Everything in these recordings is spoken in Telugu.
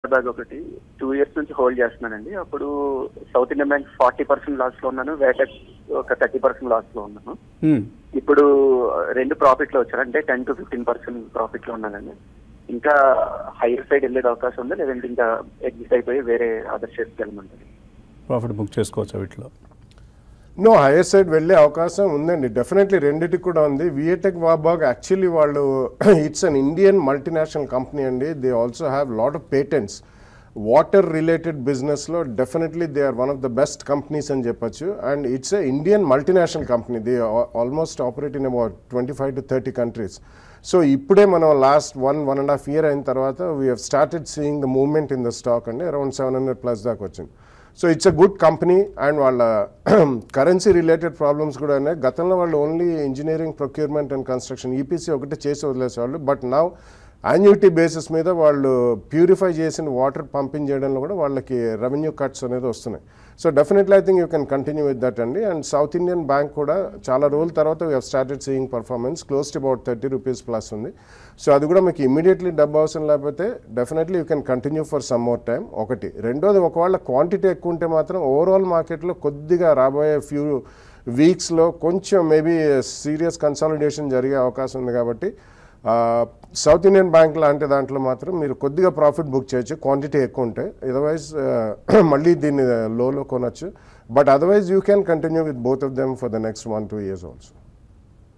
బ్యాగ్ ఒకటి టూ ఇయర్స్ నుంచి హోల్డ్ చేస్తున్నానండి అప్పుడు South Indian Bank forty percent loss లో ఉన్నాను వేటెక్ ఒక థర్టీ పర్సెంట్ లాస్ లో ఉన్నాను హ్మ్. ఇప్పుడు రెండు ప్రాఫిట్ లో వచ్చారు అంటే ten to fifteen percent profit లో ఉన్నానండి ఇంకా హైయర్ సైడ్ వెళ్ళే అవకాశం ఉందా లేదంటే ఇంకా ఎగ్జిట్ అయిపోయి వేరే అదర్ షేర్స్ వెళ్ళమంటారు ప్రాఫిట్ బుక్ చేసుకోవచ్చు వీటిలో నో హైయర్ సైడ్ వెళ్ళే అవకాశం ఉందండి డెఫినెట్లీ రెండిటికి కూడా ఉంది విఏటెక్ వాబాగ్ యాక్చువల్లీ వాళ్ళు it's an Indian multinational company అండి they also have lot of patents water related బిజినెస్లో definitely they are one of the best companies అని చెప్పొచ్చు and it's a Indian multinational company they almost operate in about twenty five to thirty countries so ఇప్పుడే మనం last one one and half year అయిన తర్వాత we have started seeing the movement in the stock అండి అరౌండ్ సెవెన్ హండ్రెడ్ ప్లస్ దాకా వచ్చింది so it's a good company and వాళ్ళ కరెన్సీ రిలేటెడ్ ప్రాబ్లమ్స్ కూడా ఉన్నాయి గతంలో వాళ్ళు only engineering procurement and construction EPC ఒకటే చేసి వదిలేసేవాళ్ళు బట్ నౌ యాన్యుటీ బేసిస్ మీద వాళ్ళు ప్యూరిఫై చేసిన వాటర్ పంపింగ్ చేయడంలో కూడా వాళ్ళకి రెవెన్యూ కట్స్ అనేది వస్తున్నాయి so definitely I think you can continue with that అండి అండ్ సౌత్ ఇండియన్ బ్యాంక్ కూడా చాలా రోజుల తర్వాత we have started seeing performance close to about thirty rupees plus ఉంది సో అది కూడా మీకు ఇమీడియట్లీ డబ్బు అవసరం లేకపోతే definitely you can continue for some more time ఒకటి రెండోది ఒకవేళ క్వాంటిటీ ఎక్కువ ఉంటే మాత్రం ఓవరాల్ మార్కెట్లో కొద్దిగా రాబోయే ఫ్యూ వీక్స్లో కొంచెం మేబీ సీరియస్ కన్సాలిడేషన్ జరిగే అవకాశం ఉంది కాబట్టి సౌత్ ఇండియన్ బ్యాంక్ లాంటి దాంట్లో మాత్రం మీరు కొద్దిగా ప్రాఫిట్ బుక్ చేయొచ్చు క్వాంటిటీ ఎక్కువ ఉంటే అదర్వైజ్ మళ్ళీ దీన్ని లోలో కొనొచ్చు but otherwise you can continue with both of them for the next one two years also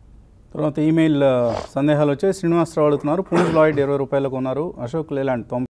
తర్వాత ఈమెయిల్ ఆ, సందేహాలు వచ్చాయి శ్రీనివాసరావు అడుగుతున్నారు పూంజ్ లాయిడ్ ఇరవై రూపాయలకు ఉన్నారు అశోక్ లేలాండ్ తొంభై